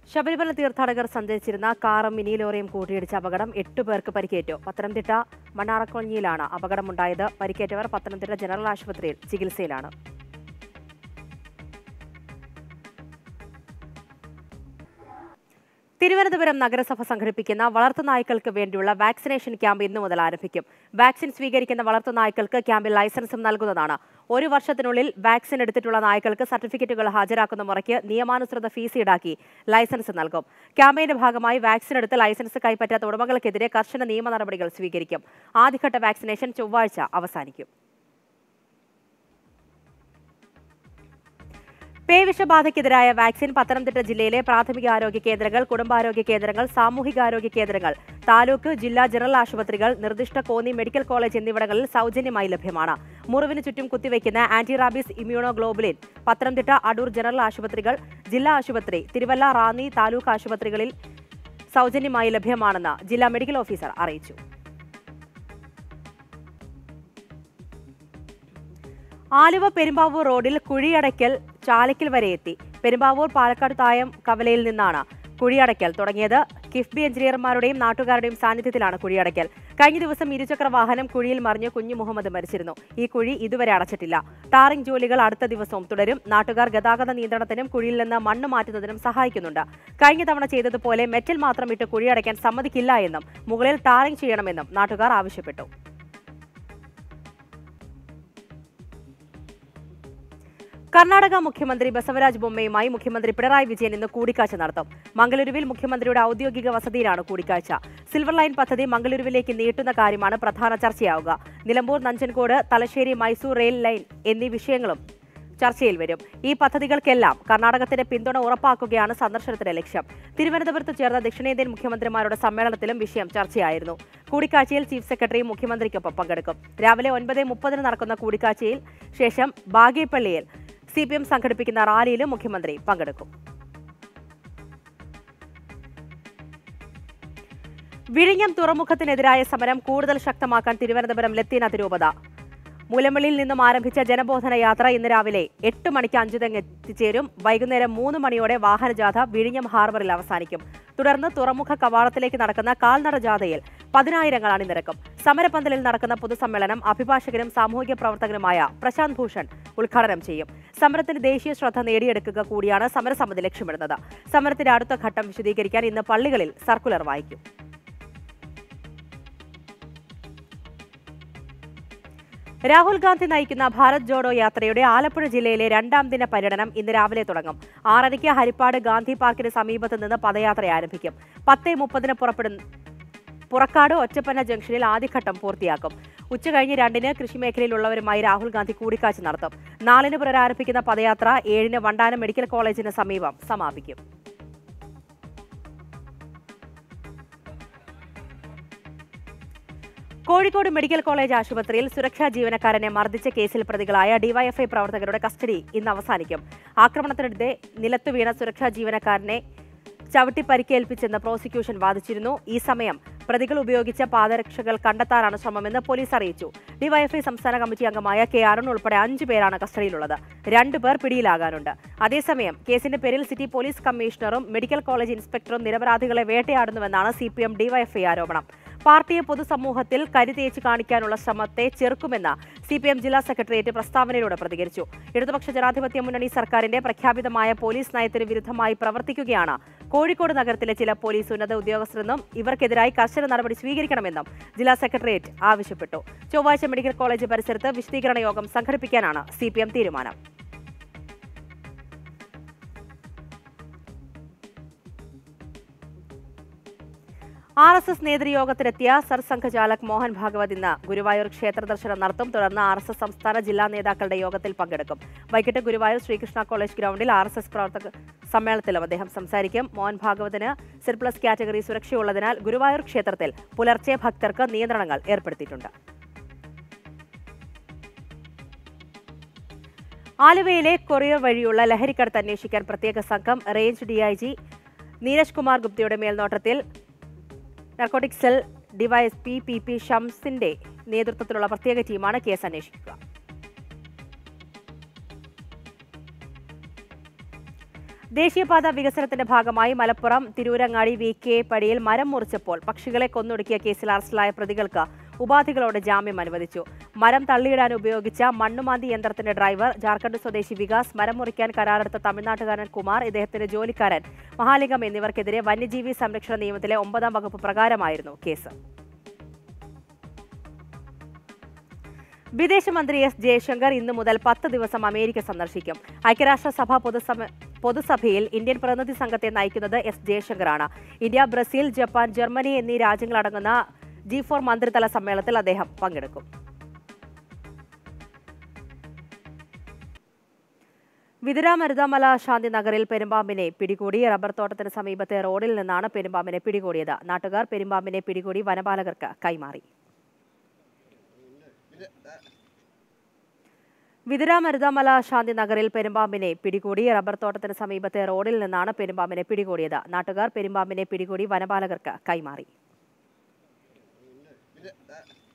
ശബരിമല തീർത്ഥാടകർ സഞ്ചരിച്ചിരുന്ന കാറും മിനി ലോറിയും കൂട്ടിയിടിച്ച അപകടം എട്ടു പേർക്ക് പരിക്കേറ്റു പത്തനംതിട്ട മണ്ണാറക്കൊഞ്ഞിയിലാണ് അപകടമുണ്ടായത് പരിക്കേറ്റവർ പത്തനംതിട്ട ജനറൽ ആശുപത്രിയിൽ ചികിത്സയിലാണ് തിരുവനന്തപുരം നഗരസഭ സംഘടിപ്പിക്കുന്ന വളർത്തുനായ്ക്കൾക്ക് വേണ്ടിയുള്ള വാക്സിനേഷൻ ക്യാമ്പ് ഇന്നു മുതൽ ആരംഭിക്കും വാക്സിൻ സ്വീകരിക്കുന്ന വളർത്തുനായ്ക്കൾക്ക് ക്യാമ്പിൽ ലൈസൻസും നൽകുന്നതാണ് ഒരു വർഷത്തിനുള്ളിൽ വാക്സിൻ എടുത്തിട്ടുള്ള നായ്ക്കൾക്ക് സർട്ടിഫിക്കറ്റുകൾ ഹാജരാക്കുന്ന മുറയ്ക്ക് നിയമാനുസൃത ഫീസ് ഈടാക്കി ലൈസൻസ് നൽകും ക്യാമ്പയിന്റെ ഭാഗമായി വാക്സിൻ എടുത്ത് ലൈസൻസ് കൈപ്പറ്റാത്ത ഉടമകൾക്കെതിരെ കർശന നിയമ നടപടികൾ സ്വീകരിക്കും ആദ്യഘട്ട വാക്സിനേഷൻ ചൊവ്വാഴ്ച അവസാനിക്കും പേവിഷബാധയ്ക്കെതിരായ വാക്സിൻ പത്തനംതിട്ട ജില്ലയിലെ പ്രാഥമിക ആരോഗ്യ കേന്ദ്രങ്ങൾ കുടുംബാരോഗ്യ കേന്ദ്രങ്ങൾ സാമൂഹികാരോഗ്യ കേന്ദ്രങ്ങൾ താലൂക്ക് ജില്ലാ ജനറൽ ആശുപത്രികൾ നിർദ്ദിഷ്ട കോന്നി മെഡിക്കൽ കോളേജ് എന്നിവിടങ്ങളിൽ സൗജന്യമായി ലഭ്യമാണ് മുറിവിന് ചുറ്റും കുത്തിവയ്ക്കുന്ന anti rabies immunoglobulin Pathanamthitta Adoor general ആശുപത്രികൾ ജില്ലാ ആശുപത്രി തിരുവല്ല റാന്നി താലൂക്ക് ആശുപത്രികളിൽ സൗജന്യമായി ലഭ്യമാണെന്ന് ജില്ലാ മെഡിക്കൽ ഓഫീസർ അറിയിച്ചു ആലുവ പെരുമ്പാവൂർ റോഡിൽ കുഴിയടയ്ക്കൽ ചാലക്കൽ വരെ എത്തി പെരുമ്പാവൂർ പാലക്കാട് തായം കവലയിൽ നിന്നാണ് കുഴിയടയ്ക്കൽ തുടങ്ങിയത് കിഫ്ബി എഞ്ചിനീയർമാരുടെയും നാട്ടുകാരുടെയും സാന്നിധ്യത്തിലാണ് കുഴിയടയ്ക്കൽ കഴിഞ്ഞ ദിവസം ഇരുചക്ര വാഹനം കുഴിയിൽ മറിഞ്ഞ് കുഞ്ഞു മുഹമ്മദ് മരിച്ചിരുന്നു ഈ കുഴി ഇതുവരെ അടച്ചിട്ടില്ല ടാറിംഗ് ജോലികൾ അടുത്ത ദിവസവും തുടരും നാട്ടുകാർ ഗതാഗത നിയന്ത്രണത്തിനും കുഴിയിൽ നിന്ന് മണ്ണ് മാറ്റുന്നതിനും സഹായിക്കുന്നുണ്ട് കഴിഞ്ഞ തവണ ചെയ്തതുപോലെ മെറ്റൽ മാത്രം ഇട്ട് കുഴിയടയ്ക്കാൻ സമ്മതിക്കില്ല എന്നും മുകളിൽ ടാറിംഗ് ചെയ്യണമെന്നും നാട്ടുകാർ ആവശ്യപ്പെട്ടു കർണാടക മുഖ്യമന്ത്രി ബസവരാജ് ബൊമ്മയുമായി മുഖ്യമന്ത്രി പിണറായി വിജയൻ ഇന്ന് കൂടിക്കാഴ്ച നടത്തും മംഗളൂരുവിൽ മുഖ്യമന്ത്രിയുടെ ഔദ്യോഗിക വസതിയിലാണ് കൂടിക്കാഴ്ച സിൽവർ ലൈൻ പദ്ധതി മംഗളൂരുവിലേക്ക് നീട്ടുന്ന കാര്യമാണ് പ്രധാന ചർച്ചയാവുക നിലമ്പൂർ നഞ്ചൻകോട് തലശ്ശേരി മൈസൂർ റെയിൽ ലൈൻ എന്നീ വിഷയങ്ങളും ചർച്ചയിൽ വരും ഈ പദ്ധതികൾക്കെല്ലാം കർണാടകത്തിന്റെ പിന്തുണ ഉറപ്പാക്കുകയാണ് സന്ദർശനത്തിന്റെ ലക്ഷ്യം തിരുവനന്തപുരത്ത് ചേർന്ന ദക്ഷിണേന്ത്യൻ മുഖ്യമന്ത്രിമാരുടെ സമ്മേളനത്തിലും വിഷയം ചർച്ചയായിരുന്നു കൂടിക്കാഴ്ചയിൽ ചീഫ് സെക്രട്ടറി മുഖ്യമന്ത്രിക്കൊപ്പം പങ്കെടുക്കും രാവിലെ ഒൻപത് മുപ്പതിന് നടക്കുന്ന കൂടിക്കാഴ്ചയിൽ ശേഷം ബാഗേപ്പള്ളിയിൽ സി പി എം സംഘടിപ്പിക്കുന്ന റാലിയിലും മുഖ്യമന്ത്രി പങ്കെടുക്കും വിഴിഞ്ഞം തുറമുഖത്തിനെതിരായ സമരം കൂടുതൽ ശക്തമാക്കാൻ തിരുവനന്തപുരം ലത്തീൻ അതിരൂപത മൂലമള്ളിയിൽ നിന്നും ആരംഭിച്ച ജനബോധന യാത്ര ഇന്ന് രാവിലെ എട്ട് മണിക്ക് അഞ്ചുതെങ്ങ് എത്തിച്ചേരും വൈകുന്നേരം മൂന്ന് മണിയോടെ വാഹനജാഥ വിഴിഞ്ഞം ഹാർബറിൽ അവസാനിക്കും തുടർന്ന് തുറമുഖ കവാടത്തിലേക്ക് നടക്കുന്ന കാൽനട ജാഥയിൽ പതിനായിരങ്ങൾ അണിനിരക്കും സമരപന്തലിൽ നടക്കുന്ന പൊതുസമ്മേളനം അഭിഭാഷകനും സാമൂഹിക പ്രവർത്തകനുമായ പ്രശാന്ത് ഭൂഷൺ ഉദ്ഘാടനം ചെയ്യും സമരത്തിന് ദേശീയ ശ്രദ്ധ നേടിയെടുക്കുക കൂടിയാണ് സമരസമിതി ലക്ഷ്യമിടുന്നത് സമരത്തിന്റെ അടുത്ത ഘട്ടം വിശദീകരിക്കാൻ ഇന്ന് പള്ളികളിൽ സർക്കുലർ വായിക്കും രാഹുൽ ഗാന്ധി നയിക്കുന്ന ഭാരത് ജോഡോ യാത്രയുടെ ആലപ്പുഴ ജില്ലയിലെ രണ്ടാം ദിന പര്യടനം ഇന്ന് രാവിലെ തുടങ്ങും ആറരയ്ക്ക് ഹരിപ്പാട് ഗാന്ധി പാർക്കിന് സമീപത്ത് നിന്ന് പദയാത്ര ആരംഭിക്കും പത്തേ മുപ്പതിന് പുറപ്പെടുന്ന പുറക്കാട് ഒറ്റപ്പന ജംഗ്ഷനിൽ ആദ്യഘട്ടം പൂർത്തിയാക്കും ഉച്ചകഴിഞ്ഞ് രണ്ടിന് കൃഷിമേഖലയിലുള്ളവരുമായി രാഹുൽ ഗാന്ധി കൂടിക്കാഴ്ച നടത്തും നാലിന് പുനരാരംഭിക്കുന്ന പദയാത്ര ഏഴിന് വണ്ടാനം മെഡിക്കൽ കോളേജിന് സമീപം സമാപിക്കും കോഴിക്കോട് മെഡിക്കൽ കോളേജ് ആശുപത്രിയിൽ സുരക്ഷാ ജീവനക്കാരനെ മർദ്ദിച്ച കേസിൽ പ്രതികളായ ഡിവൈഎഫ്ഐ പ്രവർത്തകരുടെ കസ്റ്റഡി ഇന്ന് അവസാനിക്കും ആക്രമണത്തിനിടെ നിലത്തു വീണ സുരക്ഷാ ജീവനക്കാരനെ ചവിട്ടി പരിക്കേൽപ്പിച്ചെന്ന് പ്രോസിക്യൂഷൻ വാദിച്ചിരുന്നു ഈ സമയം പ്രതികൾ ഉപയോഗിച്ച പാദരക്ഷകൾ കണ്ടെത്താനാണ് ശ്രമമെന്ന് പോലീസ് അറിയിച്ചു ഡിവൈഎഫ്ഐ സംസ്ഥാന കമ്മിറ്റി അംഗമായ കെ അരുൺ ഉൾപ്പെടെ അഞ്ചു പേരാണ് കസ്റ്റഡിയിലുള്ളത് രണ്ടുപേർ പിടിയിലാകാനുണ്ട് അതേസമയം കേസിന്റെ പേരിൽ സിറ്റി പോലീസ് കമ്മീഷണറും മെഡിക്കൽ കോളേജ് ഇൻസ്പെക്ടറും നിരപരാധികളെ വേട്ടയാടുന്നുവെന്നാണ് സി പി എം ഡിവൈഎഫ്ഐ ആരോപണം പാർട്ടിയെ പൊതുസമൂഹത്തിൽ കരുതേച്ച് കാണിക്കാനുള്ള ശ്രമത്തെ ചെറുക്കുമെന്ന് സി പി എം ജില്ലാ സെക്രട്ടേറിയറ്റ് പ്രസ്താവനയിലൂടെ പ്രതികരിച്ചു ഇടതുപക്ഷ ജനാധിപത്യ മുന്നണി സർക്കാരിന്റെ പ്രഖ്യാപിതമായ പോലീസ് നയത്തിന് വിരുദ്ധമായി പ്രവർത്തിക്കുകയാണ് കോഴിക്കോട് നഗരത്തിലെ ചില പോലീസ് ഉന്നത ഉദ്യോഗസ്ഥരെന്നും ഇവർക്കെതിരായി കർശന നടപടി സ്വീകരിക്കണമെന്നും ജില്ലാ സെക്രട്ടേറിയറ്റ് ആവശ്യപ്പെട്ടു ചൊവ്വാഴ്ച മെഡിക്കൽ കോളേജ് പരിസരത്ത് വിശദീകരണ യോഗം സംഘടിപ്പിക്കാനാണ് സി തീരുമാനം ആർ എസ് എസ് നേതൃയോഗത്തിലെത്തിയ സർസംഘചാലക് മോഹൻ ഭാഗവത് ഇന്ന് ഗുരുവായൂർ ക്ഷേത്ര ദർശനം നടത്തും തുടർന്ന് ആർ എസ് എസ് സംസ്ഥാന ജില്ലാ നേതാക്കളുടെ യോഗത്തിൽ പങ്കെടുക്കും വൈകിട്ട് ഗുരുവായൂർ ശ്രീകൃഷ്ണ കോളേജ് ഗ്രൗണ്ടിൽ ആർ എസ് എസ് പ്രവർത്തക സമ്മേളനത്തിലും അദ്ദേഹം സംസാരിക്കും മോഹൻ ഭാഗവതിന് സിർപ്ലസ് കാറ്റഗറി സുരക്ഷയുള്ളതിനാൽ ഗുരുവായൂർ ക്ഷേത്രത്തിൽ പുലർച്ചെ ഭക്തർക്ക് നിയന്ത്രണങ്ങൾ ഏർപ്പെടുത്തിയിട്ടുണ്ട് ആലുവയിലെ കൊറിയർ വഴിയുള്ള ലഹരിക്കടത്ത് അന്വേഷിക്കാൻ പ്രത്യേക സംഘം റേഞ്ച് ഡിഐജി നീരജ് കുമാർ ഗുപ്തയുടെ മേൽനോട്ടത്തിൽ narcotic cell DYSP P P ഷംസിന്റെ നേതൃത്വത്തിലുള്ള പ്രത്യേക ടീമാണ് കേസ് അന്വേഷിക്കുക ദേശീയപാത വികസനത്തിന്റെ ഭാഗമായി മലപ്പുറം തിരൂരങ്ങാടി വി കെ പടിയിൽ മരം മുറിച്ചപ്പോൾ പക്ഷികളെ കൊന്നൊടുക്കിയ കേസിൽ അറസ്റ്റിലായ പ്രതികൾക്ക് ഉപാധികളോടെ ജാമ്യം അനുവദിച്ചു മരം തള്ളിയിടാൻ ഉപയോഗിച്ച മണ്ണുമാന്തി യന്ത്രത്തിന്റെ ഡ്രൈവർ ജാർഖണ്ഡ് സ്വദേശി വികാസ് മരം മുറിക്കാൻ കരാറെടുത്ത തമിഴ്നാട്ടുകാരൻ കുമാർ ഇദ്ദേഹത്തിന്റെ ജോലിക്കാരൻ മഹാലിംഗം എന്നിവർക്കെതിരെ വന്യജീവി സംരക്ഷണ നിയമത്തിലെ ഒമ്പതാം വകുപ്പ് പ്രകാരമായിരുന്നു കേസ് വിദേശമന്ത്രി എസ് ജയശങ്കർ ഇന്നു മുതൽ പത്ത് ദിവസം അമേരിക്ക സന്ദർശിക്കും ഐക്യരാഷ്ട്രസഭ പൊതുസഭ പൊതുസഭയിൽ ഇന്ത്യൻ പ്രതിനിധി സംഘത്തെ നയിക്കുന്നത് എസ് ജയശങ്കറാണ് India Brazil Japan Germany G രാജ്യങ്ങളടങ്ങുന്ന ജി ഫോർ മന്ത്രിതല സമ്മേളനത്തിൽ അദ്ദേഹം പങ്കെടുക്കും വിതുര മരുതാമല ശാന്തി നഗറിൽ പെരുമ്പാമ്പിനെ പിടികൂടി റബ്ബർ തോട്ടത്തിന് സമീപത്തെ റോഡിൽ നിന്നാണ് പെരുമ്പാമ്പിനെ പിടികൂടിയത് നാട്ടുകാർ പെരുമ്പാമ്പിനെ പിടികൂടി വനപാലകർക്ക് കൈമാറി വിതുര മരുതാമല ശാന്തി നഗറിൽ പെരുമ്പാമ്പിനെ പിടികൂടി റബ്ബർ തോട്ടത്തിന് സമീപത്തെ റോഡിൽ നിന്നാണ് പെരുമ്പാമ്പിനെ പിടികൂടിയത് നാട്ടുകാർ പെരുമ്പാമ്പിനെ പിടികൂടി വനപാലകർക്ക് കൈമാറി